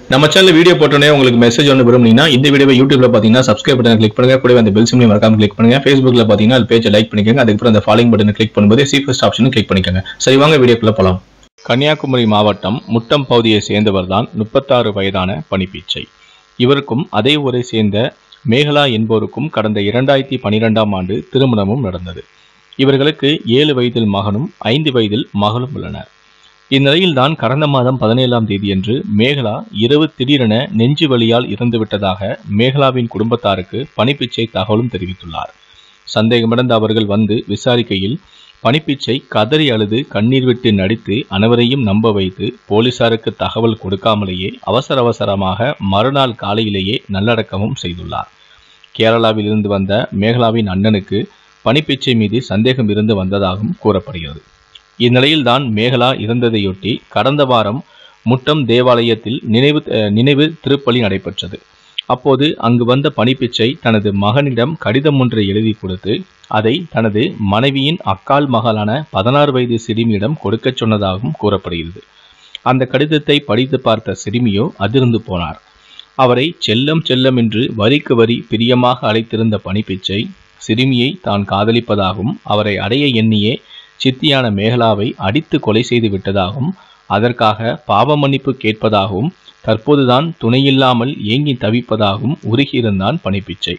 நம்ம channel video போட்டோன்னே உங்களுக்கு மெசேஜ் ஒன்று விரும்புனீங்கன்னா இந்த வீடியோவை யூடியூப்ல பார்த்தீங்கன்னா சப்ஸ்கிரைப் பட்டன் கிளிக் பண்ணுங்க கூடவே அந்த பெல் சிம்லையும் மறக்காம கிளிக் பண்ணுங்க ஃபேஸ்புக்ல பார்த்தீங்கன்னா அது பேஜை லைக் பண்ணிக்கோங்க அதுக்கப்புறம் அந்த ஃபாலோயிங் பட்டனை கிளிக் பண்ணும்போது சி ஃபர்ஸ்ட் ஆப்ஷனும் கிளிக் பண்ணிக்கோங்க சரி வாங்க வீடியோக்குள்ள போலாம் கன்னியாகுமரி மாவட்டம் முட்டம் பகுதியை சேர்ந்தவர் தான் முப்பத்தாறு வயதான பணிப்பீச்சை இவருக்கும் அதே ஊரை சேர்ந்த மேகலா என்போருக்கும் கடந்த இரண்டாயிரத்தி பனிரெண்டாம் ஆண்டு திருமணமும் நடந்தது இவர்களுக்கு ஏழு வயதில் மகனும் ஐந்து வயதில் மகளும் உள்ளனர் இந்நிலையில்தான் கடந்த மாதம் பதினேழாம் தேதியன்று மேகலா இரவு திடீரென நெஞ்சு வலியால் இறந்துவிட்டதாக மேகலாவின் குடும்பத்தாருக்கு பணிப்பிச்சை தகவலும் தெரிவித்துள்ளார் சந்தேகமடைந்த அவர்கள் வந்து விசாரிக்கையில் பணிப்பிச்சை கதறி அழுது கண்ணீர் விட்டு நடித்து அனைவரையும் நம்ப வைத்து போலீசாருக்கு தகவல் கொடுக்காமலேயே அவசர அவசரமாக மறுநாள் காலையிலேயே நல்லடக்கமும் செய்துள்ளார் கேரளாவில் இருந்து வந்த மேகலாவின் அண்ணனுக்கு பணிப்பிச்சை மீது சந்தேகம் இருந்து வந்ததாகவும் கூறப்படுகிறது இந்நிலையில்தான் மேகலா இறந்ததையொட்டி கடந்த வாரம் முட்டம் தேவாலயத்தில் நினைவு அஹ், நினைவு திருப்பலி நடைபெற்றது அப்போது அங்கு வந்த பணிப்பிச்சை தனது மகனிடம் கடிதம் ஒன்றை எழுதி கொடுத்து அதை தனது மனைவியின் அக்கால் மகளான பதினாறு வயது சிறுமியிடம் கொடுக்கச் சொன்னதாகவும் கூறப்படுகிறது அந்த கடிதத்தை படித்து பார்த்த சிறுமியோ அதிர்ந்து போனார் அவரை செல்லம் செல்லம் என்று வரிக்கு வரி பிரியமாக அழைத்திருந்த பணிப்பிச்சை சிறுமியை தான் காதலிப்பதாகவும் அவரை அடைய எண்ணியே சித்தியான மேகலாவை அடித்து கொலை செய்து விட்டதாகவும் அதற்காக பாவ மன்னிப்பு கேட்பதாகவும் தற்போதுதான் துணையில்லாமல் ஏங்கி தவிப்பதாகவும் உருகியிருந்தான் பணிப்பிச்சை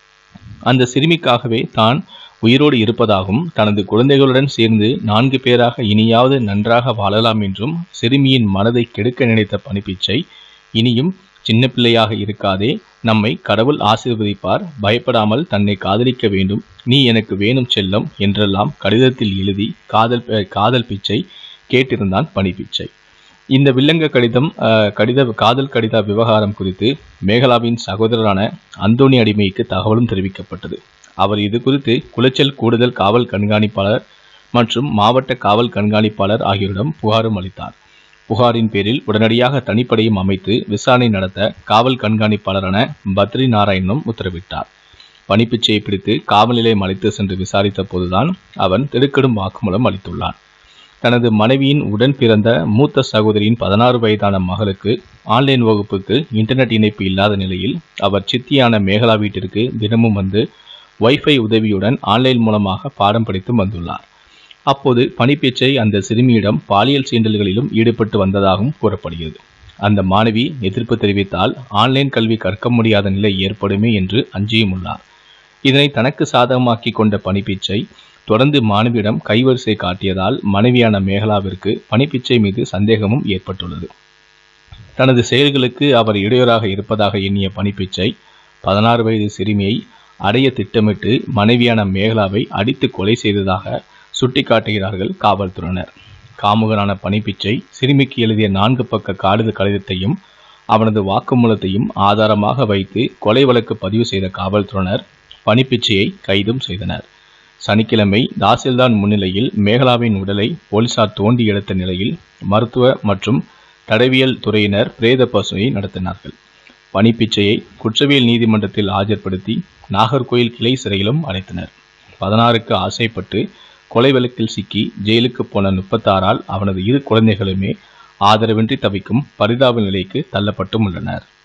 அந்த சிறுமிக்காகவே தான் உயிரோடு இருப்பதாகவும் தனது குழந்தைகளுடன் சேர்ந்து நான்கு பேராக இனியாவது நன்றாக வாழலாம் என்றும் சிறுமியின் மனதை கெடுக்க நினைத்த பணிப்பிச்சை இனியும் சின்ன பிள்ளையாக இருக்காதே நம்மை கடவுள் ஆசீர்வதிப்பார் பயப்படாமல் தன்னை காதலிக்க வேண்டும் நீ எனக்கு வேணும் செல்லம் என்றெல்லாம் கடிதத்தில் எழுதி காதல் அஹ், காதல் பிச்சை கேட்டிருந்தான் பணிப்பிச்சை இந்த வில்லங்க கடிதம் அஹ், கடித காதல் கடித விவகாரம் குறித்து மேகலாவின் சகோதரரான அந்தோணி அடிமைக்கு தகவலும் தெரிவிக்கப்பட்டது அவர் இது குறித்து குளச்சல் கூடுதல் காவல் கண்காணிப்பாளர் மற்றும் மாவட்ட காவல் கண்காணிப்பாளர் ஆகியோரிடம் புகாரும் அளித்தார் புகாரின் பேரில் உடனடியாக தனிப்படையும் அமைத்து விசாரணை நடத்த காவல் கண்காணிப்பாளரான பத்ரி நாராயணனும் உத்தரவிட்டார் பணிப்பிச்சையை பிடித்து காவல் நிலையம் அழைத்து சென்று விசாரித்த போதுதான் அவன் திடுக்கிடும் வாக்குமூலம் அளித்துள்ளான் தனது மனைவியின் உடன் பிறந்த மூத்த சகோதரியின் பதினாறு வயதான மகளுக்கு ஆன்லைன் வகுப்புக்கு இன்டர்நெட் இணைப்பு இல்லாத நிலையில் அவர் சித்தியான மேகலா வீட்டிற்கு தினமும் வந்து வைஃபை உதவியுடன் ஆன்லைன் மூலமாக பாடம் படித்து வந்துள்ளார் அப்போது பணிப்பேச்சை அந்த சிறுமியிடம் பாலியல் சீண்டல்களிலும் ஈடுபட்டு வந்ததாகவும் கூறப்படுகிறது அந்த மாணவி எதிர்ப்பு தெரிவித்தால் ஆன்லைன் கல்வி கற்க முடியாத நிலை ஏற்படுமே என்று அஞ்சியும் உள்ளார் இதனை தனக்கு சாதகமாக்கி கொண்ட பணிப்பிச்சை தொடர்ந்து மாணவியிடம் கைவரிசை காட்டியதால் மனைவியான மேகலாவிற்கு பணிப்பிச்சை மீது சந்தேகமும் ஏற்பட்டுள்ளது தனது செயல்களுக்கு அவர் இடையூறாக இருப்பதாக எண்ணிய பணிப்பிச்சை பதினாறு வயது சிறுமியை அடைய திட்டமிட்டு மனைவியான மேகலாவை அடித்து கொலை செய்ததாக சுட்டிக்காட்டுகிறார்கள் காவல்துறையினர் காமுகனான பணிப்பிச்சை சிறுமிக்கு எழுதிய நான்கு பக்க காடுது கடிதத்தையும் அவனது வாக்குமூலத்தையும் ஆதாரமாக வைத்து கொலை வழக்கு பதிவு செய்த காவல்துறையினர் பணிப்பிச்சையை கைதும் செய்தனர் சனிக்கிழமை தாசில்தான் முன்னிலையில் மேகலாவின் உடலை போலீசார் தோண்டி எடுத்த நிலையில் மருத்துவ மற்றும் தடவியல் துறையினர் பிரேத பசுவை நடத்தினார்கள் பணிப்பிச்சையை குற்றவியல் நீதிமன்றத்தில் ஆஜர்படுத்தி நாகர்கோயில் கிளை சிறையிலும் அடைத்தனர் பதினாறுக்கு ஆசைப்பட்டு கொலை வழக்கில் சிக்கி ஜெயிலுக்கு போன முப்பத்தாறால் அவனது இரு குழந்தைகளுமே ஆதரவின்றி தவிக்கும் பரிதாப நிலைக்கு தள்ளப்பட்டும் உள்ளனர்